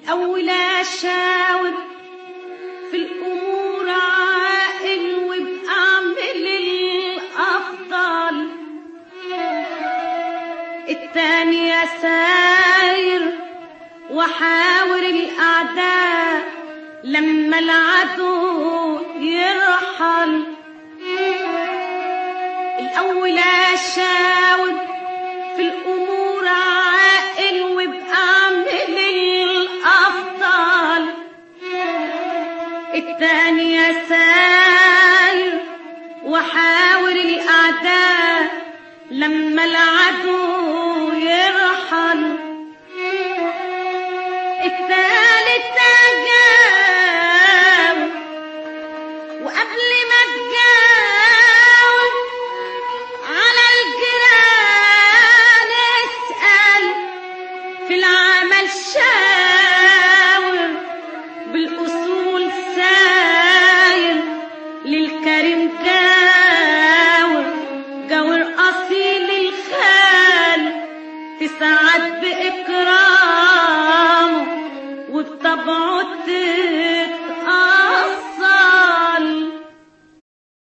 الأول أشاور في الأمور عاقل وبأعمل الأفضل التاني أساير وحاور الأعداء لما العدو يرحل الأول أشاور في الأمور عاقل وبأعمل الأفضل التاني أساير وحاور الأعداء لما العدو يرحل